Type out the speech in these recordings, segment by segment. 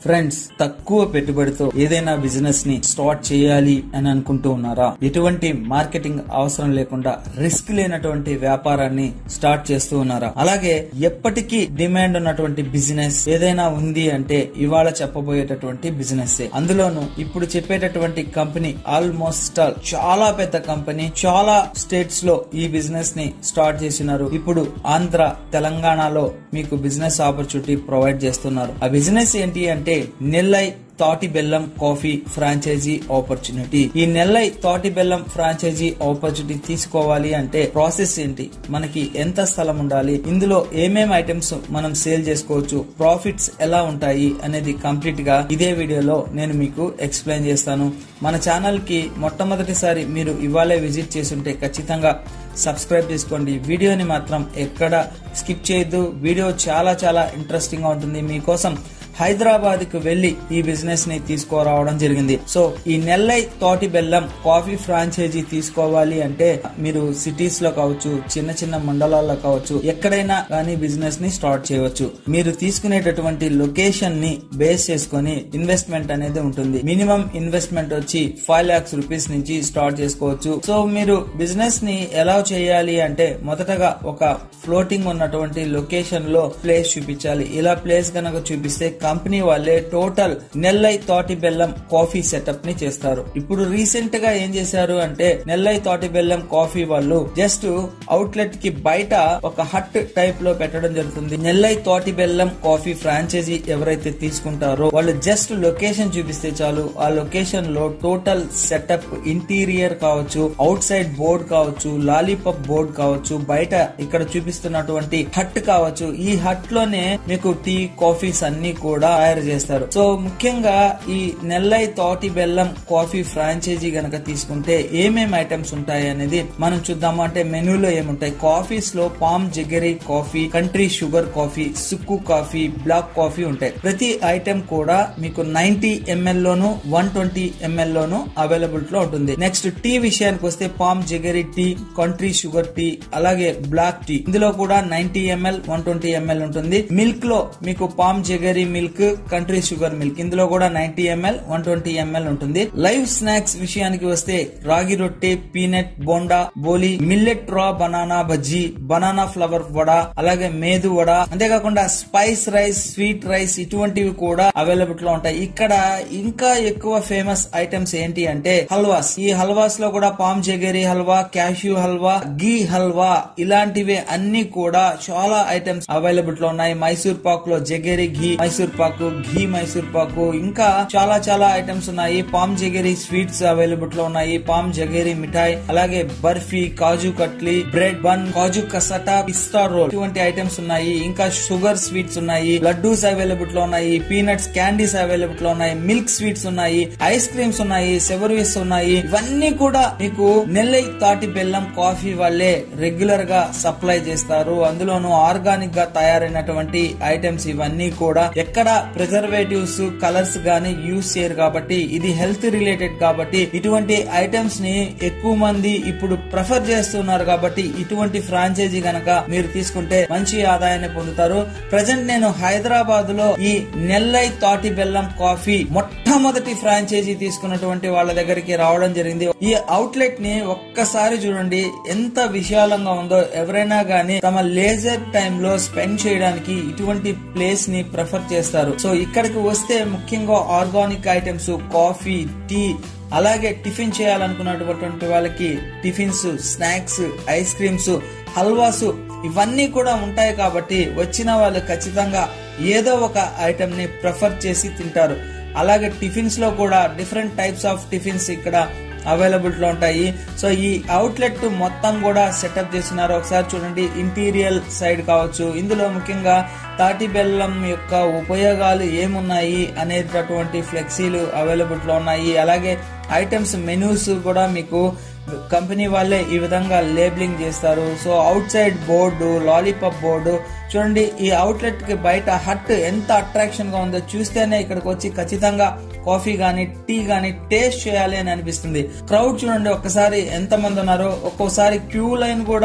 Friends తక్కువ పెట్టుబడితో ఏదైనా బిజినెస్ ని స్టార్ట్ చేయాలి అని అనుకుంటూ ఉన్నారా ఎటువంటి మార్కెటింగ్ అవసరం లేకుండా రిస్క్ లేనటువంటి వ్యాపారాన్ని స్టార్ట్ చేస్తూ ఉన్నారా అలాగే ఎప్పటికీ డిమాండ్ ఉన్నటువంటి బిజినెస్ ఏదైనా ఉంది అంటే ఇవాళ చెప్పబోయేటటువంటి బిజినెస్ అందులోను ఇప్పుడు చెప్పేటటువంటి కంపెనీ ఆల్మోస్ట్ ఆల్ చాలా పెద్ద కంపెనీ చాలా స్టేట్స్ లో ఈ బిజినెస్ ని స్టార్ట్ చేసినారు ఇప్పుడు ఆంధ్ర తెలంగాణలో మీకు బిజినెస్ ఆపర్చునిటీ ప్రొవైడ్ చేస్తున్నారు ఆ బిజినెస్ ఏంటి అంటే నెల్లై తాటి బెల్లం కాఫీ ఫ్రాంచైజీ ఆపర్చునిటీ ఈ నెల్లై తాటి బెల్లం ఫ్రాంచైజీ ఆపర్చునిటీ తీసుకోవాలి అంటే ప్రాసెస్ ఏంటి మనకి ఎంత స్థలం ఉండాలి ఇందులో ఏమేం ఐటమ్స్ మనం సేల్ చేసుకోవచ్చు ప్రాఫిట్స్ ఎలా ఉంటాయి అనేది కంప్లీట్ గా ఇదే వీడియోలో నేను మీకు ఎక్స్ప్లెయిన్ చేస్తాను మన ఛానల్ కి మొట్టమొదటిసారి మీరు ఇవాళే విజిట్ చేస్తుంటే ఖచ్చితంగా సబ్స్క్రైబ్ చేసుకోండి వీడియోని మాత్రం ఎక్కడ స్కిప్ చేయొద్దు వీడియో చాలా చాలా ఇంట్రెస్టింగ్ గా ఉంటుంది మీకోసం హైదరాబాద్ కు వెళ్లి ఈ బిజినెస్ ని తీసుకురావడం జరిగింది సో ఈ నెల్లై తోటి బెల్లం కాఫీ ఫ్రాంచైజీ తీసుకోవాలి అంటే మీరు సిటీస్ లో కావచ్చు చిన్న చిన్న మండలాల్లో కావచ్చు ఎక్కడైనా కానీ బిజినెస్ ని స్టార్ట్ చేయవచ్చు మీరు తీసుకునేటటువంటి లొకేషన్ ని బేస్ చేసుకొని ఇన్వెస్ట్మెంట్ అనేది ఉంటుంది మినిమం ఇన్వెస్ట్మెంట్ వచ్చి ఫైవ్ లాక్స్ రూపీస్ నుంచి స్టార్ట్ చేసుకోవచ్చు సో మీరు బిజినెస్ ని ఎలా చేయాలి అంటే మొదటగా ఒక ఫ్లోటింగ్ ఉన్నటువంటి లొకేషన్ లో ప్లేస్ చూపించాలి ఇలా ప్లేస్ కనుక చూపిస్తే కంపెనీ వాళ్ళే టోటల్ నెల్లై తోటి బెల్లం కాఫీ సెటప్ ని చేస్తారు ఇప్పుడు రీసెంట్ గా ఏం చేశారు అంటే నెల్లై తోటి బెల్లం కాఫీ వాళ్ళు జస్ట్ అవుట్లెట్ కి బయట ఒక హట్ టైప్ లో పెట్టడం జరుగుతుంది నెల్లై తోటి బెల్లం కాఫీ ఫ్రాంచైజీ ఎవరైతే తీసుకుంటారో వాళ్ళు జస్ట్ లొకేషన్ చూపిస్తే చాలు ఆ లొకేషన్ లో టోటల్ సెటప్ ఇంటీరియర్ కావచ్చు అవుట్ సైడ్ బోర్డ్ కావచ్చు లాలీపాప్ బోర్డ్ కావచ్చు బయట ఇక్కడ చూపిస్తున్నటువంటి హట్ కావచ్చు ఈ హట్ లోనే మీకు టీ కాఫీస్ అన్ని కూడా తయారు చేస్తారు సో ముఖ్యంగా ఈ నెల్లై తోటి బెల్లం కాఫీ ఫ్రాంచైజీ గనక తీసుకుంటే ఏమేం ఐటమ్స్ ఉంటాయి అనేది మనం చూద్దాము అంటే మెనూలో ఏముంటాయి కాఫీస్ లో palm jaggery coffee country sugar coffee sukku coffee black coffee ఉంటాయి ప్రతి ఐటెం కూడా మీకు నైన్టీ ఎంఎల్ లోను వన్ ట్వంటీ ఎంఎల్ లోను అవైలబుల్ లో ఉంటుంది నెక్స్ట్ టీ విషయానికి వస్తే palm jaggery tea country sugar tea అలాగే బ్లాక్ టీ ఇందులో కూడా ninety ML one twenty ML ఉంటుంది మిల్క్ లో మీకు palm jaggery milk country sugar milk ఇందులో కూడా ninety ML one twenty ML ఉంటుంది లైవ్ స్నాక్స్ విషయానికి వస్తే రాగి రొట్టె peanut bonda boli millet raw banana bajji banana flower vada అలాగే మేదు వడ అంతేకాకుండా స్పైస్ రైస్ స్వీట్ రైస్ ఇటువంటివి కూడా అవైలబుల్ లో ఉంటాయి ఇక్కడ ఇంకా ఎక్కువ ఫేమస్ ఐటమ్స్ ఏంటి అంటే హల్వాస్ ఈ హల్వాస్ లో కూడా palm jaggery halwa cashew halwa ghee halwa ఇలాంటివి అన్ని కూడా చాలా ఐటమ్స్ అవైలబుల్ లో ఉన్నాయి మైసూర్ పాక్ లో జగేరి ఘీ మైసూర్ పాకు ఘీ మైసూర్ పాకు ఇంకా చాలా చాలా ఐటమ్స్ ఉన్నాయి పామ్ జగేరి స్వీట్స్ అవైలబుల్ లో ఉన్నాయి పామ్ జగేరి మిఠాయి అలాగే barfi kaju katli bread bun kaju cassata pista roll ఇటువంటి ఐటమ్స్ ఉన్నాయి ఇంకా షుగర్ స్వీట్స్ ఉన్నాయి లడ్డూస్ అవైలబుల్ లో ఉన్నాయి పీనట్స్ క్యాండీస్ అవైలబుల్ లో ఉన్నాయి మిల్క్ స్వీట్స్ ఉన్నాయి ఐస్ క్రీమ్స్ ఉన్నాయి సెవర్వీస్ ఉన్నాయి ఇవన్నీ కూడా మీకు నెల్లై తాటి బెల్లం కాఫీ వాళ్ళే రెగ్యులర్ గా సప్లై చేస్తారు అందులోను ఆర్గానిక్ గా తయారైనటువంటి ఐటమ్స్ ఇవన్నీ కూడా ఎక్కడ ప్రిజర్వేటివ్స్ కలర్స్ గాని యూస్ చేయరు కాబట్టి ఇది హెల్త్ రిలేటెడ్ కాబట్టి ఇటువంటి ఐటమ్స్ ని ఎక్కువ మంది ఇప్పుడు ప్రిఫర్ చేస్తున్నారు కాబట్టి ఇటువంటి ఫ్రాంచైజీ గనక మీరు తీసుకుంటే మంచి ఆదాయాన్ని పొందుతారు ప్రజెంట్ నేను హైదరాబాద్ లో ఈ నెల్లై తాటి బెల్లం కాఫీ మొట్టమొదటి ఫ్రాంచైజీ తీసుకున్నటువంటి వాళ్ళ దగ్గరికి రావడం జరిగింది ఈ అవుట్లెట్ ని ఒక్కసారి చూడండి ఎంత విశాలంగా ఉందో ఎవరైనా గానీ తమ లేజర్ టైమ్ లో స్పెండ్ చేయడానికి ఇటువంటి ప్లేస్ ని ప్రిఫర్ చేస్తారు సో ఇక్కడికి వస్తే ముఖ్యంగా ఆర్గానిక్ ఐటమ్స్ కాఫీ టీ అలాగే టిఫిన్ చేయాలనుకున్నటువంటి వాళ్ళకి tiffins snacks ice creams halwas ఇవన్నీ కూడా ఉంటాయి కాబట్టి వచ్చిన వాళ్ళు ఖచ్చితంగా ఏదో ఒక ఐటమ్ ని ప్రిఫర్ చేసి తింటారు అలాగే టిఫిన్స్ లో కూడా డిఫరెంట్ టైప్స్ ఆఫ్ టిఫిన్స్ ఇక్కడ అవైలబుల్ లో ఉంటాయి సో ఈ అవుట్లెట్ మొత్తం కూడా సెటప్ చేసినారు ఒకసారి చూడండి ఇంటీరియల్ సైడ్ కావచ్చు ఇందులో ముఖ్యంగా తాటి బెల్లం యొక్క ఉపయోగాలు ఏమున్నాయి అనేటటువంటి ఫ్లెక్సీలు అవైలబుల్ లో ఉన్నాయి అలాగే ఐటమ్స్ మెనూస్ కూడా మీకు కంపెనీ వాళ్ళే ఈ విధంగా లేబులింగ్ చేస్తారు so outside board lollipop board చూడండి ఈ అవుట్లెట్ కి బయట హట్ ఎంత అట్రాక్షన్ గా ఉందో చూస్తేనే ఇక్కడికి వచ్చి ఖచ్చితంగా కాఫీ గానీ టీ గానీ టేస్ట్ చేయాలి అని అనిపిస్తుంది క్రౌడ్ చూడండి ఒక్కసారి ఎంత మంది ఉన్నారో ఒక్కోసారి క్యూ లైన్ కూడా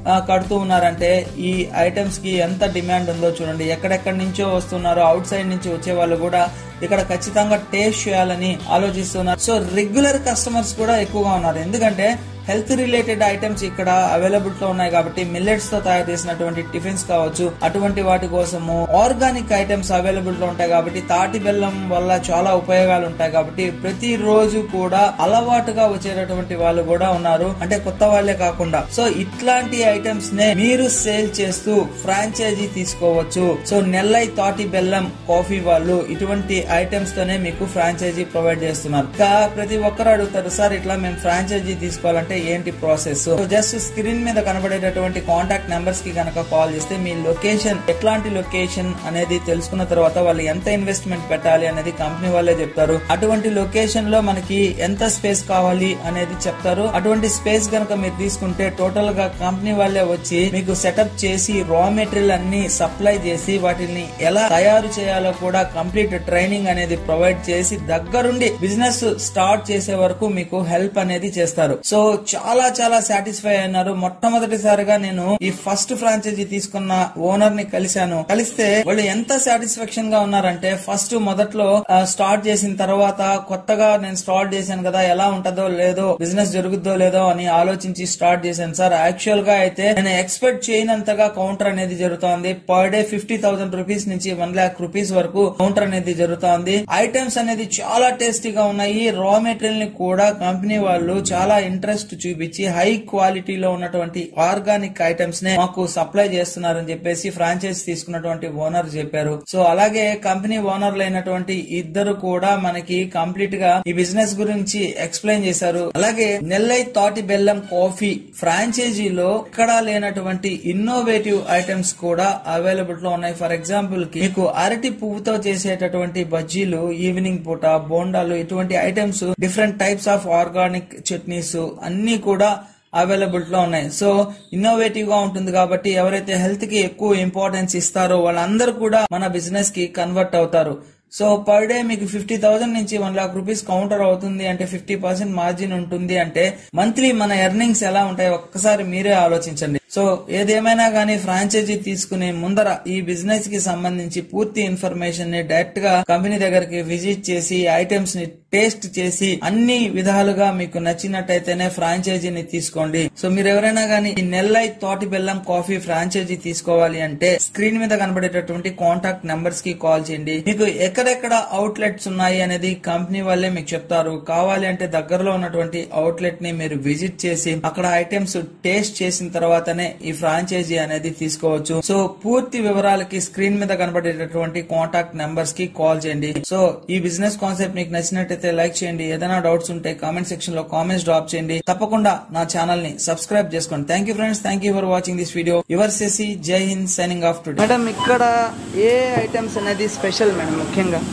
ఆ, కడుతూ ఉన్నారంటే ఈ ఐటమ్స్ కి ఎంత డిమాండ్ ఉందో చూడండి ఎక్కడెక్కడి నుంచో వస్తున్నారో అవుట్ సైడ్ నుంచి వచ్చే వాళ్ళు కూడా ఇక్కడ ఖచ్చితంగా టేస్ట్ చేయాలని ఆలోచిస్తున్నారు సో రెగ్యులర్ కస్టమర్స్ కూడా ఎక్కువగా ఉన్నారు ఎందుకంటే హెల్త్ రిలేటెడ్ ఐటమ్స్ ఇక్కడ అవైలబుల్ తో ఉన్నాయి కాబట్టి మిల్లెట్స్ తో తయారు చేసినటువంటి టిఫిన్స్ కావచ్చు అటువంటి వాటి కోసము ఆర్గానిక్ ఐటమ్స్ అవైలబుల్ లో ఉంటాయి కాబట్టి తాటి బెల్లం వల్ల చాలా ఉపయోగాలు ఉంటాయి కాబట్టి ప్రతి రోజు కూడా అలవాటుగా వచ్చేటటువంటి వాళ్ళు కూడా ఉన్నారు అంటే కొత్త వాళ్ళే కాకుండా సో ఇట్లాంటి ఐటమ్స్ నే మీరు సేల్ చేస్తూ ఫ్రాంచైజీ తీసుకోవచ్చు సో నెల్లై తాటి బెల్లం కాఫీ వాళ్ళు ఇటువంటి ఐటమ్స్ తోనే మీకు ఫ్రాంచైజీ ప్రొవైడ్ చేస్తున్నారు ఇంకా ప్రతి ఒక్కరు అడుగుతారు సార్ ఇట్లా మేము ఫ్రాంచైజీ తీసుకోవాలంటే ఏంటి ప్రాసెస్ సో జస్ట్ స్క్రీన్ మీద కనబడేటటువంటి కాంటాక్ట్ నెంబర్స్ కి గనక కాల్ చేస్తే మీ లొకేషన్ ఎట్లాంటి లొకేషన్ అనేది తెలుసుకున్న తర్వాత వాళ్ళు ఎంత ఇన్వెస్ట్మెంట్ పెట్టాలి అనేది కంపెనీ వాళ్ళే చెప్తారు అటువంటి లొకేషన్ లో మనకి ఎంత స్పేస్ కావాలి అనేది చెప్తారు అటువంటి స్పేస్ గనక మీరు తీసుకుంటే టోటల్ గా కంపెనీ వాళ్ళే వచ్చి మీకు సెటప్ చేసి రా మెటీరియల్ అన్ని సప్లై చేసి వాటిని ఎలా తయారు చేయాలో కూడా కంప్లీట్ ట్రైనింగ్ అనేది ప్రొవైడ్ చేసి దగ్గరుండి బిజినెస్ స్టార్ట్ చేసే వరకు మీకు హెల్ప్ అనేది చేస్తారు సో చాలా చాలా సాటిస్ఫై అయినారు మొట్టమొదటిసారిగా నేను ఈ ఫస్ట్ ఫ్రాంచైజీ తీసుకున్న ఓనర్ ని కలిశాను కలిస్తే వాళ్ళు ఎంత సాటిస్ఫాక్షన్ గా ఉన్నారంటే ఫస్ట్ మొదట్లో ఆ, స్టార్ట్ చేసిన తర్వాత కొత్తగా నేను స్టార్ట్ చేశాను కదా ఎలా ఉంటుందో లేదో బిజినెస్ జరుగుద్దో లేదో అని ఆలోచించి స్టార్ట్ చేశాను సార్ యాక్చువల్ గా అయితే నేను ఎక్స్పెక్ట్ చేయనంతగా కౌంటర్ అనేది జరుగుతోంది per day fifty thousand rupees నుంచి వన్ లాక్ రూపీస్ వరకు కౌంటర్ అనేది జరుగుతోంది ఐటమ్స్ అనేది చాలా టేస్టీగా ఉన్నాయి రా మెటీరియల్ ని కూడా కంపెనీ వాళ్ళు చాలా ఇంట్రెస్ట్ చూపించి హై క్వాలిటీలో ఉన్నటువంటి ఆర్గానిక్ ఐటమ్స్ నే మాకు సప్లై చేస్తున్నారని చెప్పేసి ఫ్రాంచైజ్ తీసుకున్నటువంటి ఓనర్ చెప్పారు సో అలాగే కంపెనీ ఓనర్లు అయినటువంటి ఇద్దరు కూడా మనకి కంప్లీట్ గా ఈ బిజినెస్ గురించి ఎక్స్ప్లెయిన్ చేశారు అలాగే నెల్లై తాటి బెల్లం కాఫీ ఫ్రాంచైజీలో ఎక్కడా లేనటువంటి ఇన్నోవేటివ్ ఐటమ్స్ కూడా అవైలబుల్ లో ఉన్నాయి ఫర్ ఎగ్జాంపుల్ కి మీకు అరటి పువ్వుతో చేసేటటువంటి బజ్జీలు ఈవినింగ్ పూట బోండాలు ఇటువంటి items different types of organic chutneys అన్ని కూడా అవైలబుల్ లో ఉన్నాయి సో ఇన్నోవేటివ్ గా ఉంటుంది కాబట్టి ఎవరైతే హెల్త్ కి ఎక్కువ ఇంపార్టెన్స్ ఇస్తారో వాళ్ళందరూ కూడా మన బిజినెస్ కి కన్వర్ట్ అవుతారు సో పర్ డే మీకు ఫిఫ్టీ థౌసండ్ నుంచి వన్ లాక్ రూపీస్ కౌంటర్ అవుతుంది అంటే ఫిఫ్టీ పర్సెంట్ మార్జిన్ ఉంటుంది అంటే మంత్లీ మన ఎర్నింగ్స్ ఎలా ఉంటాయి ఒక్కసారి మీరే ఆలోచించండి సో ఏదేమైనా గానీ ఫ్రాంచైజీ తీసుకునే ముందర ఈ బిజినెస్ కి సంబంధించి పూర్తి ఇన్ఫర్మేషన్ ని డైరెక్ట్ గా కంపెనీ దగ్గరికి విజిట్ చేసి ఐటమ్స్ ని టేస్ట్ చేసి అన్ని విధాలుగా మీకు నచ్చినట్టయితేనే ఫ్రాంచైజీని తీసుకోండి సో మీరు ఎవరైనా గానీ ఈ నెల్లై తోటి బెల్లం కాఫీ ఫ్రాంచైజీ తీసుకోవాలి అంటే స్క్రీన్ మీద కనబడేటటువంటి కాంటాక్ట్ నెంబర్స్ కి కాల్ చేయండి మీకు ఎక్కడెక్కడ అవుట్లెట్స్ ఉన్నాయి అనేది కంపెనీ వాళ్ళే మీకు చెప్తారు కావాలి అంటే దగ్గరలో ఉన్నటువంటి అవుట్లెట్ ని మీరు విజిట్ చేసి అక్కడ ఐటమ్స్ టేస్ట్ చేసిన తర్వాతనే ఈ ఫ్రాంచైజీ అనేది తీసుకోవచ్చు సో పూర్తి వివరాలకి స్క్రీన్ మీద కనబడేటటువంటి కాంటాక్ట్ నెంబర్స్ కి కాల్ చేయండి సో ఈ బిజినెస్ కాన్సెప్ట్ మీకు నచ్చినట్టయితే లైక్ చేయండి ఏదైనా డౌట్స్ ఉంటే కామెంట్ సెక్షన్ లో కామెంట్స్ డ్రాప్ చేయండి తప్పకుండా నా ఛానల్ ని సబ్స్క్రైబ్ చేసుకోండి thank you friends thank you for watching this video your సెసి జై Hind signing off today madam ఇక్కడ ఏ ఐటమ్స్ అనేది స్పెషల్ మేడం ముఖ్యంగా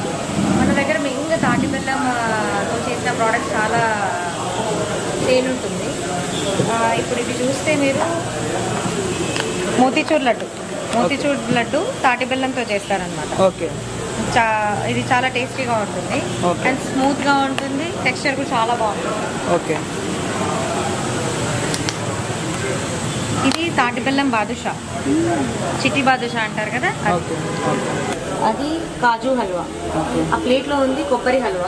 మన దగ్గర మెయిన్గా తాటి బెల్లంతో చేసిన ప్రోడక్ట్ చాలా సేల్ ఉంటుంది ఆ, ఇప్పుడు ఇది చూస్తే మీరు మోతీచూర్ లడ్డు మోతీచూర్ లడ్డు తాటి బెల్లంతో చేస్తారనమాట ఓకే చా ఇది చాలా టేస్టీగా ఉంటుంది Okay. అండ్ స్మూత్గా ఉంటుంది టెక్స్చర్ కూడా చాలా బాగుంటుంది ఓకే ఇది తాటి బెల్లం బాదుషా చిట్టి బాదుషా అంటారు కదా అది. ఓకే అది కాజు హల్వా ఆ ప్లేట్లో ఉంది కొబ్బరి హల్వా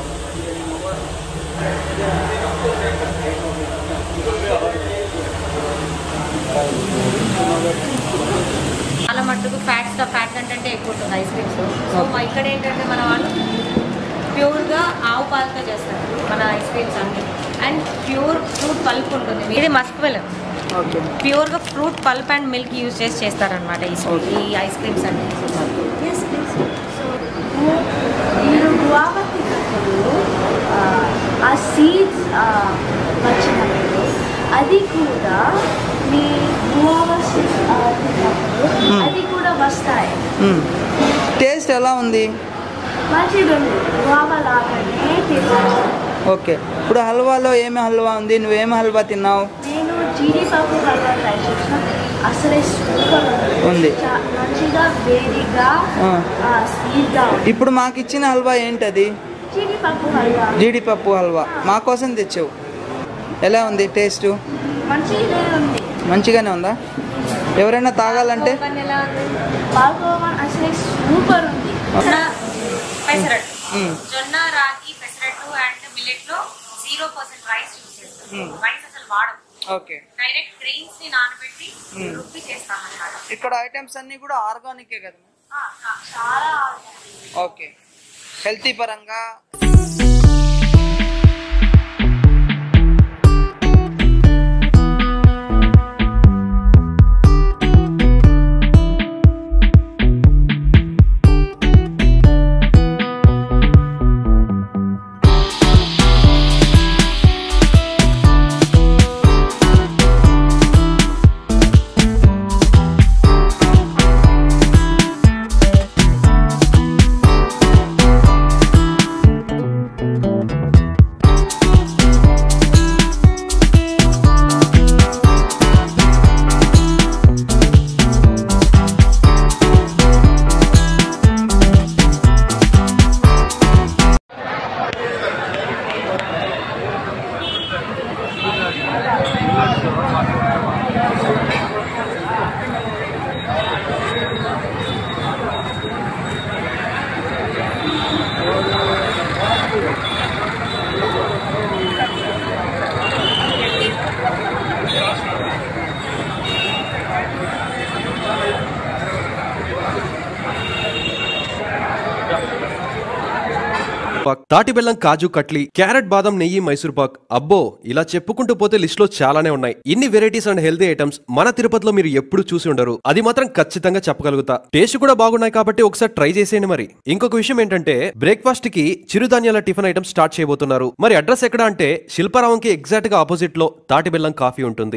చాలా మట్టుకు ఫ్యాట్ ఫ్యాట్ కంటెంట్ ఎక్కువ ఉంటుంది ఐస్ క్రీమ్స్ సో ఇక్కడ ఏంటంటే మన వాళ్ళు ప్యూర్గా ఆవు పాలతో చేస్తారు మన ఐస్ క్రీమ్స్ అన్ని అండ్ ప్యూర్ ఫ్రూట్ పల్ప్ ఉంటుంది ఇది మస్క్ వెలం ఓకే ప్యూర్గా fruit pulp and milk use చేసి చేస్తారనమాట ఈ Okay. ఈ ఐస్ క్రీమ్స్ అన్ని మీరు గువావా తిన్నప్పుడు ఆ, ఆ సీడ్స్ వచ్చినప్పుడు అది కూడా మీ గువావా సీడ్స్ తిన్నప్పుడు అది కూడా వస్తాయి టేస్ట్ ఎలా ఉంది మంచిగా ఉంది గువావా లాగానే తిన్నాను ఓకే ఇప్పుడు హల్వాలో ఏమి హల్వా ఉంది నువ్వేమి హల్వా తిన్నావు నేను జీడిపప్పు హల్వా ట్రై చేసిన అసలే సూపర్ ఉంది. చా- మంచిగా వేడిగా ఆ. స్వీట్గా ఉంది ఇప్పుడు మాకు ఇచ్చిన హల్వా ఏంటది జీడిపప్పు హల్వా జీడిపప్పు హల్వా మా కోసం తెచ్చావు ఎలా ఉంది టేస్ట్ మంచిగానే ఉంది మంచిగానే ఉందా ఎవరైనా తాగాలంటే కోపన్ ఎలా ఉంది పాల్కోవా అసలు సూపర్ ఉంది జొన్న పెసరట్టు మ్మ్. జొన్న రాగి పెసరట్టు అండ్ మిల్లెట్ లో జీరో పర్సెంట్ రైస్ యూస్ చేస్తాం రైస్ అసలు వాడము ఓకే డైరెక్ట్ గ్రెయిన్స్ ని నానబెట్టి మ్మ్. రుబ్బి చేస్తాం అన్నమాట ఇక్కడ ఐటమ్స్ అన్ని కూడా ఆర్గానికే కదా ఆ, ఆ, చాలా ఓకే హెల్తీ పరంగా పాక్ తాటి బెల్లం కాజు కట్లీ క్యారెట్ బాదం నెయ్యి మైసూర్ పాక్ అబ్బో ఇలా చెప్పుకుంటూ పోతే లిస్ట్ లో చాలానే ఉన్నాయి ఇన్ని వెరైటీస్ అండ్ హెల్తీ ఐటమ్స్ మన తిరుపతిలో మీరు ఎప్పుడు చూసి ఉండరు అది మాత్రం ఖచ్చితంగా చెప్పగలుగుతా టేస్ట్ కూడా బాగున్నాయి కాబట్టి ఒకసారి ట్రై చేసేయండి మరి ఇంకొక విషయం ఏంటంటే బ్రేక్ఫాస్ట్ కి చిరుధాన్యాల టిఫిన్ ఐటమ్స్ స్టార్ట్ చేయబోతున్నారు మరి అడ్రస్ ఎక్కడ అంటే శిల్పారావంకి ఎగ్జాక్ట్ గా ఆపోజిట్ లో తాటి బెల్లం కాఫీ ఉంటుంది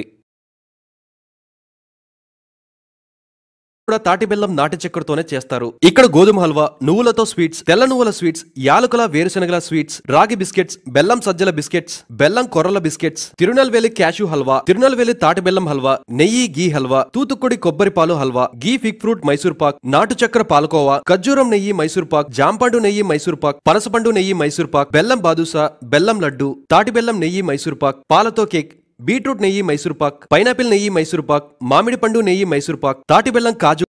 కూడా తాటి బెల్లం నాటి చక్కెరతోనే చేస్తారు ఇక్కడ గోధుమ హల్వా నువ్వులతో స్వీట్స్ తెల్ల నువ్వుల స్వీట్స్ యాలకుల వేరుశనగల స్వీట్స్ రాగి బిస్కెట్స్ బెల్లం సజ్జల బిస్కెట్స్ బెల్లం కొర్రల బిస్కెట్స్ తిరునల్వేలి క్యాషు హల్వా తిరునల్వేలి తాటి బెల్లం హల్వా నెయ్యి గీ హల్వా తూతుక్కుడి కొబ్బరి పాలు halwa ghee fig fruit Mysore pak నాటు చక్కెర పాలకోవా ఖర్జూరం నెయ్యి మైసూర్ పాక్ జాంపండు నెయ్యి మైసూర్ పాక్ పనసపండు నెయ్యి మైసూర్ పాక్ బెల్లం బాదుసా బెల్లం లడ్డు తాటి బెల్లం నెయ్యి మైసూర్ పాక్ పాలతో కేక్ బీట్రూట్ నెయ్యి మైసూర్ పాక్ పైనాపిల్ నెయ్యి మైసూర్ పాక్ మామిడి పండు నెయ్యి మైసూర్ పాక్ తాటి బెల్లం కాజు